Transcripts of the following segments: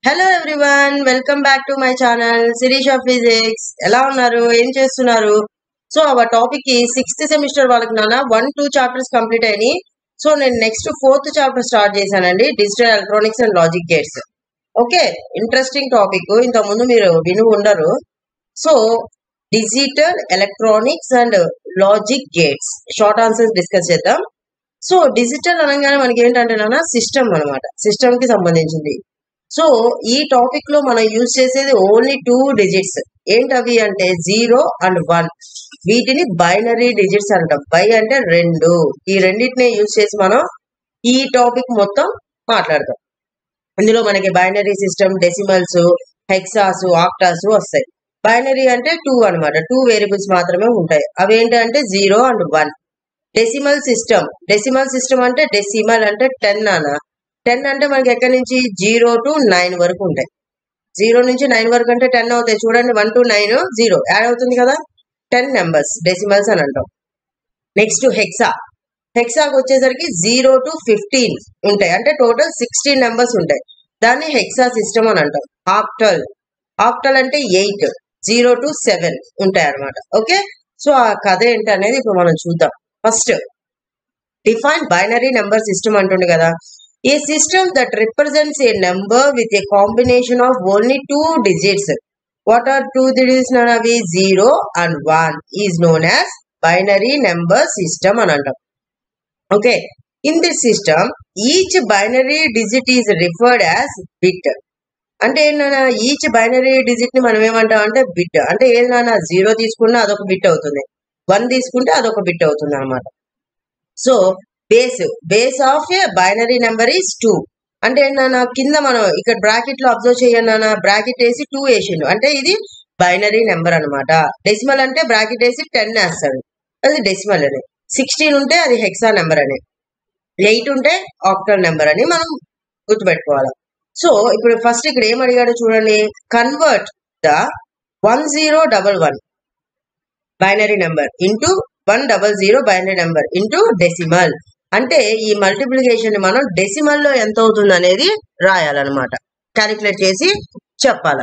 Hello everyone welcome back to my channel Sirish of physics ఎలా ఉన్నారు ఏం చేస్తున్నారు సో ఆ టాపిక్ కి సిక్స్త్ సెమిస్టర్ వాళ్ళకి నాన్న వన్ టూ చాప్టర్స్ కంప్లీట్ అయినాయి సో నేను నెక్స్ట్ ఫోర్త్ చాప్టర్ స్టార్ట్ చేశానండి digital electronics and logic gates okay interesting topic ఇంత ముందు మీరు విని ఉండరు so digital electronics and logic gates short answers discuss చేద్దాం సో డిజిటల్ అనగానే మనకి ఏంటంటే నాన్న సిస్టమ్ అనమాట సిస్టమ్ కి సంబంధించింది సో ఈ టాపిక్ లో మనం యూజ్ చేసేది ఓన్లీ టూ డిజిట్స్ ఏంటవి అంటే జీరో అండ్ వన్ వీటిని బైనరీ డిజిట్స్ అంటాం బై అంటే రెండు ఈ రెండింటిని యూజ్ చేసి మనం ఈ టాపిక్ మొత్తం మాట్లాడతాం ఇందులో మనకి binary system decimals hexas octas వస్తాయి బైనరీ అంటే టూ అన్నమాట టూ వేరియబుల్స్ మాత్రమే ఉంటాయి అవి ఏంటంటే zero and one decimal system decimal system అంటే డెసిమల్ అంటే టెన్ అన్న టెన్ అంటే మనకి ఎక్కడి నుంచి జీరో టు నైన్ వరకు ఉంటాయి జీరో నుంచి నైన్ వరకు అంటే టెన్ అవుతాయి చూడండి one to nine zero add అవుతుంది కదా టెన్ నెంబర్స్ డెసిమల్స్ అని అంటాం నెక్స్ట్ హెక్సా హెక్సాకి వచ్చేసరికి జీరో టు ఫిఫ్టీన్ ఉంటాయి అంటే టోటల్ సిక్స్టీన్ నెంబర్స్ ఉంటాయి దాన్ని హెక్సా సిస్టమ్ అని అంటాం ఆక్టల్ ఆక్టల్ అంటే ఎయిట్ జీరో టు సెవెన్ ఉంటాయి అనమాట ఓకే సో ఆ కథ ఏంటి అనేది ఇప్పుడు మనం చూద్దాం first define binary number system అంటుండే కదా a system that represents a number with a combination of only two digits what are two digits అవి zero and one is known as binary number system అని అంటాం okay in this system each binary digit is referred as bit అంటే ఏంటన్నా each binary digit ని మనం ఏమంటాం అంటే bit అంటే ఏదైనా జీరో తీసుకున్నా అదొక బిట్ అవుతుంది వన్ తీసుకుంటే అదొక బిట్ అవుతుంది అనమాట so base base of a binary number is two అంటే ఏంటన్నా కింద మనం ఇక్కడ బ్రాకెట్ లో అబ్జర్వ్ చేయండి నాన్న బ్రాకెట్ వేసి టూ వేసిండు అంటే ఇది బైనరీ నెంబర్ అనమాట డెసిమల్ అంటే బ్రాకెట్ వేసి టెన్ వేస్తాడు అది డెసిమల్ అని సిక్స్టీన్ ఉంటే అది హెక్సా నెంబర్ అని ఎయిట్ ఉంటే ఆక్టల్ నెంబర్ అని మనం గుర్తుపెట్టుకోవాలి సో ఇప్పుడు ఫస్ట్ ఇక్కడ ఏం అడిగాడో చూడండి convert the one zero double one binary number into one double zero binary number into decimal అంటే ఈ మల్టిప్లికేషన్ మనం డెసిమల్ లో ఎంత అవుతుంది అనేది రాయాలన్నమాట క్యాలిక్యులేట్ చేసి చెప్పాల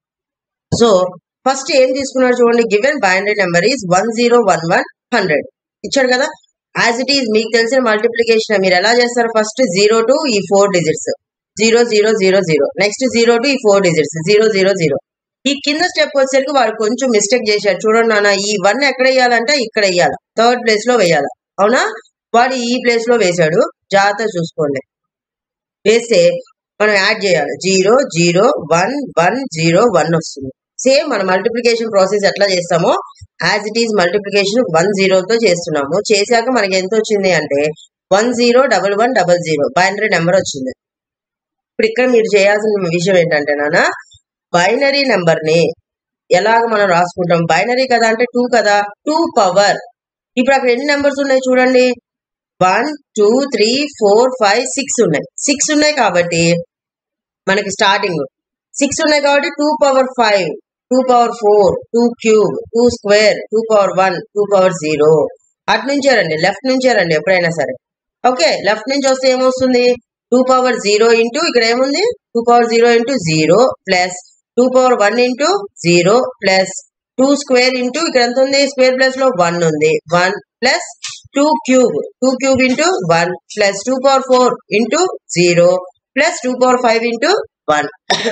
సో ఫస్ట్ ఏం తీసుకున్నాడు చూడండి given binary number is one zero one one hundred ఇచ్చాడు కదా యాజ్ ఇట్ ఈజ్ మీకు తెలిసిన మల్టిప్లికేషన్ మీరు ఎలా చేస్తారు ఫస్ట్ జీరో టు ఈ four digits zero zero zero zero next zero to ఈ four digits zero zero zero ఈ కింద స్టెప్ వచ్చేసరికి వాడు కొంచెం మిస్టేక్ చేశాడు చూడండి నాన్న ఈ వన్ ఎక్కడ వేయాలంటే ఇక్కడ వేయాలి థర్డ్ ప్లేస్ లో వేయాలి అవునా వాడు ఈ ప్లేస్ లో వేశాడు జాగ్రత్త చూసుకోండి వేస్తే మనం యాడ్ చేయాలి zero zero one one zero one వస్తుంది సేమ్ మన మల్టిప్లికేషన్ ప్రాసెస్ ఎట్లా చేస్తామో as it is multiplication one జీరోతో చేస్తున్నాము చేశాక మనకి ఎంత వచ్చింది అంటే one zero double one double zero binary number వచ్చింది ఇప్పుడు ఇక్కడ మీరు చేయాల్సిన విషయం ఏంటంటే నాన్న బైనరీ నెంబర్ ని ఎలాగ మనం రాసుకుంటాం బైనరీ కదా అంటే టూ కదా టూ పవర్ ఇప్పుడు అక్కడ ఎన్ని నెంబర్స్ ఉన్నాయి చూడండి one two three four five six ఉన్నాయి సిక్స్ ఉన్నాయి కాబట్టి మనకి స్టార్టింగ్ సిక్స్ ఉన్నాయి కాబట్టి two power five two power four two cube two square two power one two power zero అటు నుంచే రండి లెఫ్ట్ నుంచే రండి ఎప్పుడైనా సరే ఓకే లెఫ్ట్ నుంచి వస్తే ఏమొస్తుంది టూ పవర్ జీరో ఇంటూ ఇక్కడ ఏముంది two power zero into zero plus two power one into zero plus two square into ఇక్కడ ఎంత ఉంది స్క్వేర్ ప్లస్ లో వన్ ఉంది one plus two cube two cube into one plus two power four into zero plus two power five into one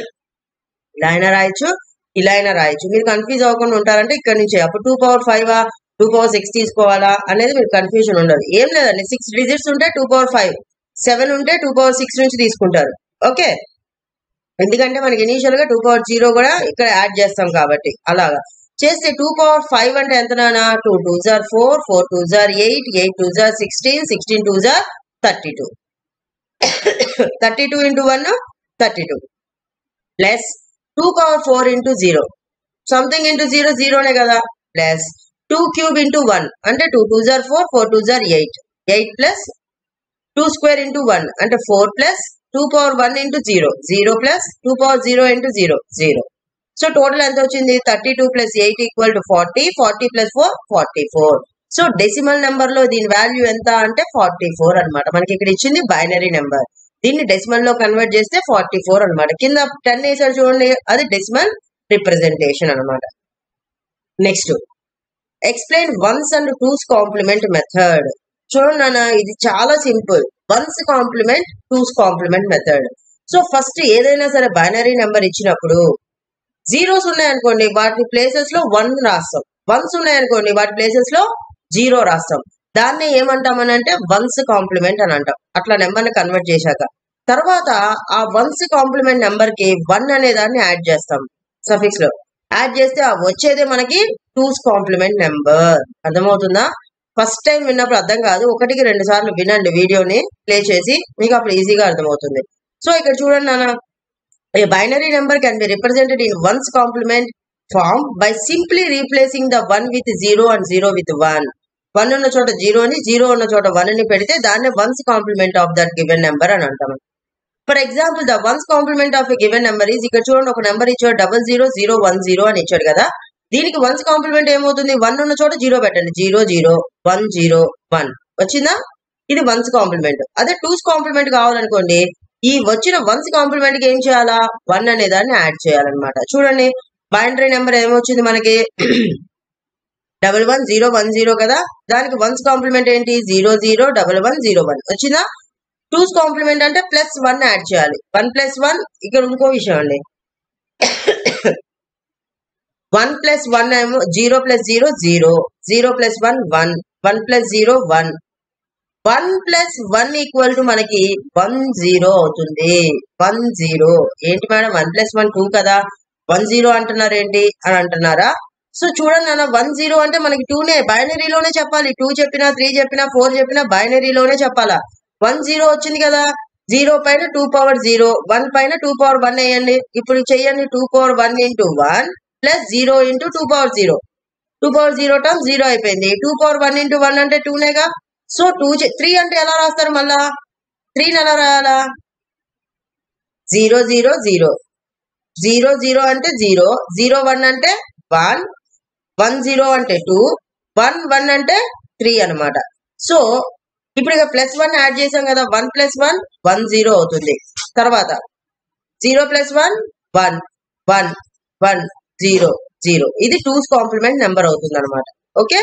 ఇలా అయినా రాయొచ్చు ఇలా అయినా రాయొచ్చు మీరు కన్ఫ్యూజ్ అవ్వకుండా ఉంటారంటే ఇక్కడ నుంచి అప్పుడు two power five two power six తీసుకోవాలా అనేది మీకు కన్ఫ్యూజన్ ఉండదు ఏం లేదండి సిక్స్ డిజిట్స్ ఉంటే టూ పవర్ ఫైవ్ సెవెన్ ఉంటే టూ పవర్ సిక్స్ నుంచి తీసుకుంటారు ఓకే ఎందుకంటే మనకి ఇనీషియల్ గా టూ పవర్ జీరో కూడా ఇక్కడ యాడ్ చేస్తాం కాబట్టి అలాగా చేస్తే టూ పవర్ ఫైవ్ అంటే ఎంత నానా టూ టూ జార్ ఫోర్ ఫోర్ టూ జార్ ఎయిట్ ఎయిట్ టూ జార్ సిక్స్టీన్ సిక్స్టీన్ టూ జార్ thirty two thirty two into one thirty two plus two power four into zero something into zero జీరోనే కదా plus two cube into one అంటే two two జార్ four four two జార్ eight eight plus two square into one అంటే four plus two power one into zero zero plus two power zero into zero zero so total ఎంత వచ్చింది thirty two plus eight equal to forty forty plus four forty four so decimal number లో దీని value ఎంత అంటే forty four అనమాట మనకి ఇక్కడ ఇచ్చింది బైనరీ నెంబర్ దీన్ని డెసిమల్ లో కన్వర్ట్ చేస్తే ఫార్టీ ఫోర్ అనమాట కింద టెన్ వేసారు చూడండి అది డెసిమల్ రిప్రజెంటేషన్ అనమాట next explain one's and two's complement method చూడండి నాన్న ఇది చాలా simple one's complement two's complement method so first ఏదైనా సరే బైనరీ నెంబర్ ఇచ్చినప్పుడు జీరోస్ ఉన్నాయనుకోండి వాటి ప్లేసెస్ లో వన్ రాస్తాం వన్స్ ఉన్నాయనుకోండి వాటి ప్లేసెస్ లో జీరో రాస్తాం దాన్ని ఏమంటామని అంటే వన్స్ కాంప్లిమెంట్ అని అంటాం అట్లా నెంబర్ ని కన్వర్ట్ చేశాక తర్వాత ఆ వన్స్ కాంప్లిమెంట్ నెంబర్ కి వన్ అనే దాన్ని యాడ్ చేస్తాం సఫిక్స్ లో యాడ్ చేస్తే ఆ వచ్చేదే మనకి టూస్ కాంప్లిమెంట్ నెంబర్ అర్థమవుతుందా ఫస్ట్ టైం విన్నప్పుడు అర్థం కాదు ఒకటికి రెండు సార్లు వినండి వీడియోని ప్లే చేసి మీకు అప్పుడు ఈజీగా అర్థమవుతుంది సో ఇక్కడ చూడండి నాన్న A binary number can be represented in one's complement form by simply replacing the 1 with 0 and 0 with 1. 1 ఉన్న చోట 0 ని 0 ఉన్న చోట 1 ని పెడితే దాన్ని one's complement of that given number అని అంటాం for example the one's complement of a given number is ఇక్కడ చూడండి ఒక నెంబర్ ఇచ్చాడు double zero zero one zero అని ఇచ్చాడు కదా దీనికి వన్స్ కాంప్లిమెంట్ ఏమవుతుంది వన్ ఉన్న చోట జీరో పెట్టండి zero zero one zero one వచ్చిందా ఇది వన్స్ కాంప్లిమెంట్ అదే టూస్ కాంప్లిమెంట్ కావాలనుకోండి ఈ వచ్చిన వన్స్ కాంప్లిమెంట్ కి ఏం చేయాలా వన్ అనే దాన్ని యాడ్ చేయాలన్నమాట చూడండి బైనరీ నెంబర్ ఏమొచ్చింది మనకి double one zero one zero కదా దానికి వన్స్ కాంప్లిమెంట్ ఏంటి zero zero double one zero one వచ్చిందా టూస్ కాంప్లిమెంట్ అంటే ప్లస్ వన్ యాడ్ చేయాలి వన్ ప్లస్ వన్ ఇక్కడ ఇంకో విషయం అండి వన్ ప్లస్ వన్ ఏమో zero plus zero zero zero plus one one one plus zero one one plus one equal to మనకి one zero అవుతుంది వన్ జీరో ఏంటి madam one plus one two కదా one zero అంటున్నారు ఏంటి అని అంటున్నారా so చూడండి అన్న వన్ జీరో అంటే మనకి టూనే బైనరీలోనే చెప్పాలి టూ చెప్పినా త్రీ చెప్పినా ఫోర్ చెప్పినా బైనరీలోనే చెప్పాలా వన్ జీరో వచ్చింది కదా జీరో పైన టూ పవర్ జీరో వన్ పైన టూ పవర్ వన్ వేయండి ఇప్పుడు చెయ్యండి two power one into one plus zero into two power zero two power zero term zero అయిపోయింది two power one into one అంటే టూనేగా సో టూ త్రీ అంటే ఎలా రాస్తారు మళ్ళా త్రీని ఎలా రాయాలా zero zero zero zero zero అంటే జీరో జీరో వన్ అంటే వన్ వన్ జీరో అంటే టూ వన్ వన్ అంటే త్రీ అనమాట సో ఇప్పుడు ఇక ప్లస్ వన్ యాడ్ చేసాం కదా one plus one one zero అవుతుంది తర్వాత zero plus one one one one zero zero ఇది టూస్ కాంప్లిమెంట్ నెంబర్ అవుతుంది అనమాట ఓకే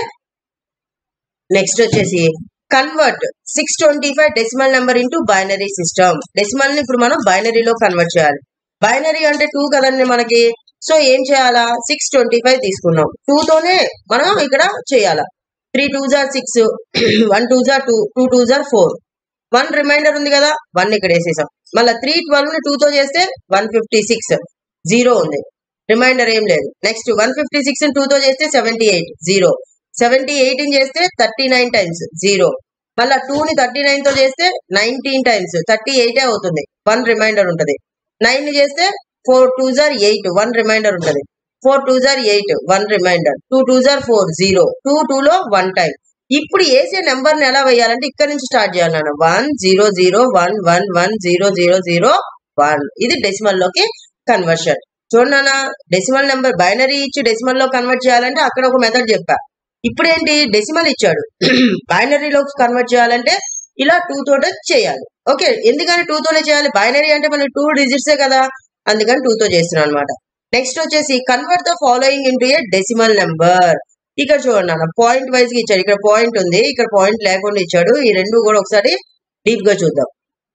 నెక్స్ట్ వచ్చేసి convert six twenty five decimal number into binary system decimal ని ఇప్పుడు మనం బైనరీలో కన్వర్ట్ చేయాలి బైనరీ అంటే టూ కదండి మనకి సో ఏం చేయాలా సిక్స్ ట్వంటీ ఫైవ్ తీసుకున్నాం టూ తోనే మనం ఇక్కడ చేయాలా త్రీ టూ జార్ సిక్స్ వన్ టూ జార్ టూ టూ టూ జార్ ఫోర్ వన్ రిమైండర్ ఉంది కదా వన్ ఇక్కడ వేసేసాం మళ్ళీ త్రీ ట్వెల్వ్ ని టూ తో చేస్తే వన్ ఫిఫ్టీ సిక్స్ జీరో ఉంది రిమైండర్ ఏం లేదు next one fifty six two తో చేస్తే seventy eight zero seventy eight చేస్తే థర్టీ నైన్ టైమ్స్ జీరో మళ్ళీ టూ ని థర్టీ నైన్ తో చేస్తే నైన్టీన్ టైమ్స్ థర్టీ ఎయిటే అవుతుంది వన్ రిమైండర్ ఉంటుంది నైన్ ని చేస్తే ఫోర్ టూ జార్ ఎయిట్ వన్ రిమైండర్ ఉంటుంది ఫోర్ టూ జార్ eight one reminder two two జార్ ఫోర్ జీరో టూ టూ లో వన్ టైం ఇప్పుడు వేసే నెంబర్ ని ఎలా వేయాలంటే ఇక్కడ నుంచి స్టార్ట్ చేయాలి నాన్న one zero zero one one one zero zero zero one ఇది డెసిమల్ లోకి కన్వర్షన్ చూడన్నా డెసిమల్ నెంబర్ బైనరీ ఇచ్చి డెసిమల్ లో కన్వర్ట్ చేయాలంటే అక్కడ ఒక మెథడ్ చెప్పా ఇప్పుడు ఏంటి డెసిమల్ ఇచ్చాడు బైనరీలోకి కన్వర్ట్ చేయాలంటే ఇలా టూ తోటే చేయాలి ఓకే ఎందుకని టూ తోనే చేయాలి బైనరీ అంటే మనకి టూ డిజిట్సే కదా అందుకని టూ తో చేస్తున్నాం అనమాట నెక్స్ట్ వచ్చేసి convert the following into a decimal number ఇక్కడ చూడండి అన్న పాయింట్ వైజ్ గా ఇచ్చాడు ఇక్కడ పాయింట్ ఉంది ఇక్కడ పాయింట్ లేకుండా ఇచ్చాడు ఈ రెండు కూడా ఒకసారి డీప్ గా చూద్దాం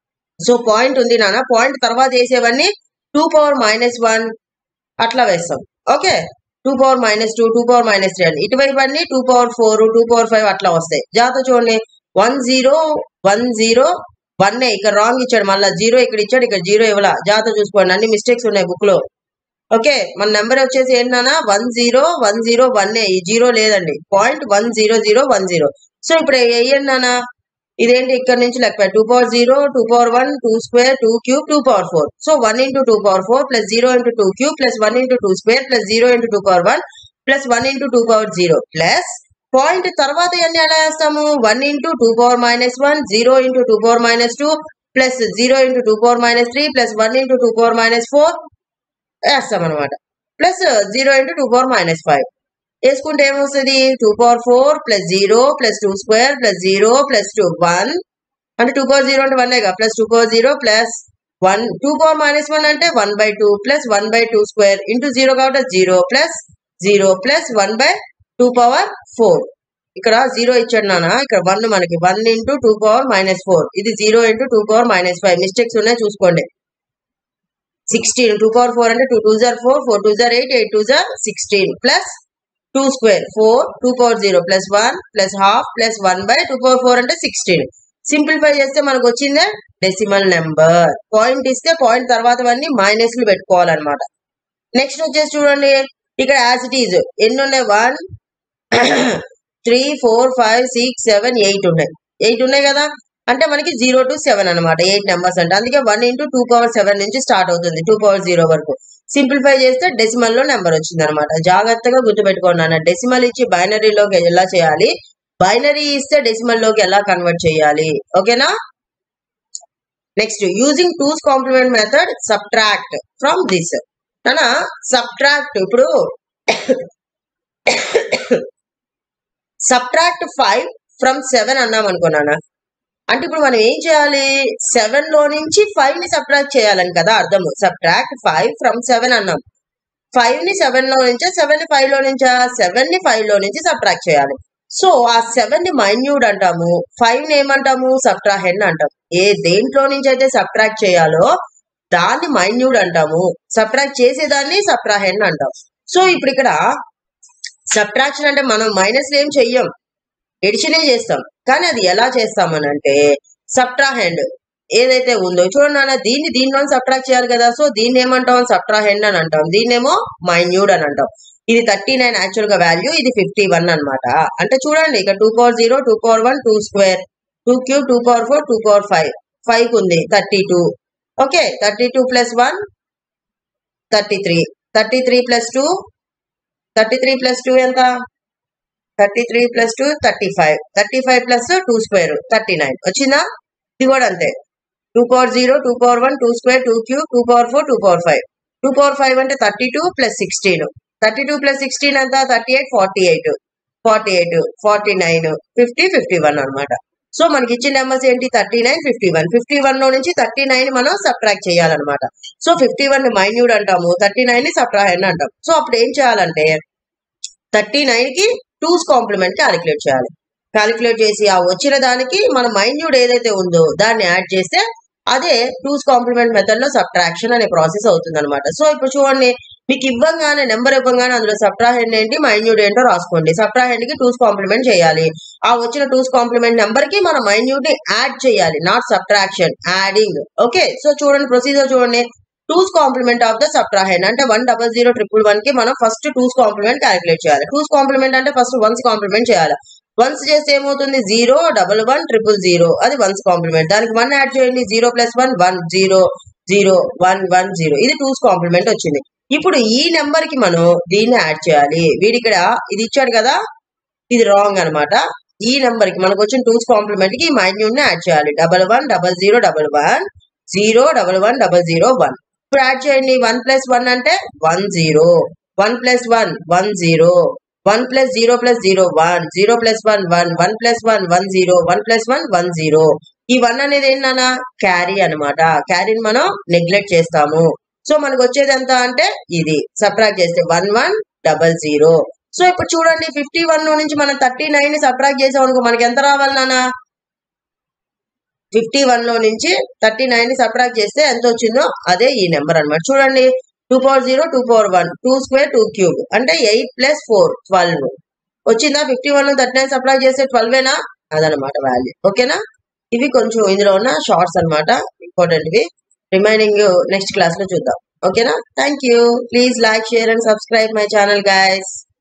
సో పాయింట్ ఉంది నాన్న పాయింట్ తర్వాత వేసేవన్నీ టూ పవర్ మైనస్ వన్ అట్లా వేస్తాం okay two power minus two two power minus three అని ఇటువైపు అన్ని two power four two power five అట్లా వస్తాయి జాగ్రత్త చూడండి one zero one zero one ఇక్కడ రాంగ్ ఇచ్చాడు మళ్ళీ జీరో ఇక్కడ ఇచ్చాడు ఇక్కడ జీరో ఇవ్వాల జాగ్రత్త చూసుకోండి అన్ని మిస్టేక్స్ ఉన్నాయి బుక్ లో ఓకే మన నెంబర్ వచ్చేసి ఏంటన్నా one zero one zero one ఈ జీరో లేదండి point one zero zero one zero so ఇప్పుడు వేయండి నాన్న ఇదేంటి ఇక్కడ నుంచి లెక్క two power zero two power one two square two cube two power four so one into two power four plus zero into two cube plus one into two square plus zero into two power one plus one into two power zero plus point తర్వాత ఇవన్నీ ఎలా వేస్తాము one into two power minus one zero into two power minus two plus zero into two power minus three plus one into two power minus four వేస్తాం అనమాట plus zero into two power minus five వేసుకుంటే ఏమొస్తుంది two power four plus zero plus two square plus zero plus two one అంటే two power zero అంటే one plus two power zero plus one two power minus one అంటే one by two plus one by two square into zero కాబట్టి zero plus zero plus one by two power four ఇక్కడ zero ఇచ్చాడు నాన్న ఇక్కడ one మనకి one into two power minus four ఇది zero into two power minus five mistakes ఉన్నాయి చూసుకోండి sixteen two power four అంటే టూ టూ జార్ ఫోర్ ఫోర్ టూ జార్ ఎయిట్ ఎయిట్ టూ జార్ sixteen plus two square four two power zero plus one plus half plus one by two power four అంటే sixteen simplify చేస్తే మనకు వచ్చిందే decimal number point ఇస్తే point తర్వాతవన్నీ మైనస్లు పెట్టుకోవాలన్నమాట నెక్స్ట్ వచ్చేసి చూడండి ఇక్కడ యాజ్ ఇట్ ఈజ్ ఎన్ని ఉన్నాయి one three four five six seven eight ఉన్నాయి ఎయిట్ ఉన్నాయి కదా అంటే మనకి జీరో టు సెవెన్ అనమాట ఎయిట్ నెంబర్స్ అంటే అందుకే one into two power seven నుంచి స్టార్ట్ అవుతుంది టూ పవర్ జీరో వరకు సింప్లిఫై చేస్తే డెసిమల్ లో నెంబర్ వచ్చింది అనమాట జాగ్రత్తగా గుర్తుపెట్టుకోండి అన్న డెసిమల్ ఇచ్చి బైనరీలోకి ఎలా చేయాలి బైనరీ ఇస్తే డెసిమల్ లోకి ఎలా కన్వర్ట్ చేయాలి ఓకేనా next using two's complement method subtract from this అనా సబ్ట్రాక్ట్ ఇప్పుడు సబ్ట్రాక్ట్ ఫైవ్ ఫ్రమ్ సెవెన్ అన్నాం అనుకున్నానా అంటే ఇప్పుడు మనం ఏం చేయాలి సెవెన్ లో నుంచి ఫైవ్ ని సబ్ట్రాక్ట్ చేయాలని కదా అర్థము సబ్ట్రాక్ట్ ఫైవ్ ఫ్రమ్ సెవెన్ అన్నాం ఫైవ్ ని సెవెన్ లో నుంచా సెవెన్ ని ఫైవ్ లో నుంచా సెవెన్ ని ఫైవ్ లో నుంచి సబ్ట్రాక్ట్ చేయాలి సో ఆ సెవెన్ ని మైన్యూడ్ అంటాము ఫైవ్ ని ఏమంటాము సబ్ట్రాహెన్ అంటాం ఏ దేంట్లో నుంచి అయితే సబ్ట్రాక్ట్ చేయాలో దాన్ని మైన్యూడ్ అంటాము సబ్ట్రాక్ట్ చేసేదాన్ని సబ్ట్రాహెన్ అంటాం సో ఇప్పుడు ఇక్కడ సబ్ట్రాక్షన్ అంటే మనం మైనస్ ఏం చెయ్యం ఎడిషనే చేస్తాం కానీ అది ఎలా చేస్తామని అంటే సబ్ట్రాహెండ్ ఏదైతే ఉందో చూడండి నాన్న దీన్ని దీనిలో సబ్ట్రాక్ట్ చేయాలి కదా సో దీన్ని ఏమంటాం సబ్ట్రాహెండ్ అని అంటాం దీన్నేమో మైన్యూడ్ అని అంటాం ఇది థర్టీ నైన్ యాక్చువల్ గా వాల్యూ ఇది ఫిఫ్టీ వన్ అనమాట అంటే చూడండి ఇక two power zero two power one two square two cube two power four two power five five ఉంది thirty two okay thirty two plus one thirty three thirty three plus two thirty three plus two ఎంత thirty three plus two thirty five thirty five plus two square thirty nine వచ్చిందా ఇది కూడా అంతే two power zero two power one two square two cube two power four two power five two power five అంటే thirty two plus sixteen thirty two plus sixteen ఎంత thirty eight forty eight forty eight forty nine fifty fifty one అనమాట so మనకి ఇచ్చిన numbers ఏంటి thirty nine fifty one fifty one లో నుంచి thirty nine మనం subtract చేయాలన్నమాట సో ఫిఫ్టీ వన్ మైన్యూడ్ అంటాము థర్టీ నైన్ ని సబ్ట్రాహెన్ అంటాం సో అప్పుడు ఏం చేయాలంటే థర్టీ నైన్ కి టూస్ కాంప్లిమెంట్ క్యాలిక్యులేట్ చేయాలి క్యాలిక్యులేట్ చేసి ఆ వచ్చిన దానికి మన మైన్యూడ్ ఏదైతే ఉందో దాన్ని యాడ్ చేస్తే అదే టూస్ కాంప్లిమెంట్ మెథడ్ లో సబ్ట్రాక్షన్ అనే ప్రాసెస్ అవుతుంది అనమాట సో ఇప్పుడు చూడండి మీకు ఇవ్వంగానే నెంబర్ ఇవ్వగానే అందులో సబ్ట్రాహెండ్ ఏంటి మైన్యూడ్ ఏంటో రాసుకోండి సబ్ట్రాహెండ్ కి టూస్ కాంప్లిమెంట్ చేయాలి ఆ వచ్చిన టూస్ కాంప్లిమెంట్ నెంబర్ కి మన మైన్యూడ్ ని యాడ్ చేయాలి not subtraction adding okay so చూడండి ప్రొసీజర్ చూడండి two's complement of the subtrahend అంటే one double zero triple one కి మనం ఫస్ట్ టూస్ కాంప్లిమెంట్ క్యాలిక్యులేట్ చేయాలి టూస్ కాంప్లిమెంట్ అంటే ఫస్ట్ వన్స్ కాంప్లిమెంట్ చేయాలి వన్స్ చేస్తే ఏమవుతుంది zero double one triple zero అది వన్స్ కాంప్లిమెంట్ దానికి వన్ యాడ్ చేయండి zero plus one one zero zero one one zero ఇది టూస్ కాంప్లిమెంట్ వచ్చింది ఇప్పుడు ఈ నెంబర్ కి మనం దీన్ని యాడ్ చేయాలి వీడి ఇక్కడ ఇది ఇచ్చాడు కదా ఇది రాంగ్ అన్నమాట ఈ నెంబర్ కి మనకు వచ్చిన టూస్ కాంప్లిమెంట్ కి ఈ మైన్యూడ్ ని యాడ్ చేయాలి double one double zero double one zero double one double zero one ఇప్పుడు యాడ్ చేయండి వన్ ప్లస్ వన్ అంటే one zero one plus one one zero one plus zero plus zero one zero plus one one one plus one one zero one plus one one zero ఈ one అనేది ఏంటన్నా carry అనమాట క్యారీని మనం neglect చేస్తాము so మనకు వచ్చేది ఎంత అంటే ఇది సబ్ట్రాక్ట్ చేస్తే one one double zero so ఇప్పుడు చూడండి ఫిఫ్టీ వన్ నుంచి మనం థర్టీ నైన్ ని సబ్ట్రాక్ట్ చేసాం అనుకో మనకి ఎంత రావాలి నాన్న ఫిఫ్టీ వన్ లో నుంచి థర్టీ నైన్ ని సబ్ట్రాక్ట్ చేస్తే ఎంత వచ్చిందో అదే ఈ నెంబర్ అన్నమాట చూడండి two power zero two power one two square two cube అంటే ఎయిట్ ప్లస్ ఫోర్ ట్వెల్వ్ వచ్చిందా ఫిఫ్టీ వన్ లో థర్టీ నైన్ సప్లై చేస్తే ట్వెల్వ్ ఏనా అదనమాట వాల్యూ ఓకేనా ఇవి కొంచెం ఇందులో ఉన్న షార్ట్స్ అనమాట ఇంపార్టెంట్ వి రిమైనింగ్ నెక్స్ట్ క్లాస్ లో చూద్దాం ఓకేనా thank you please like share and subscribe my channel guys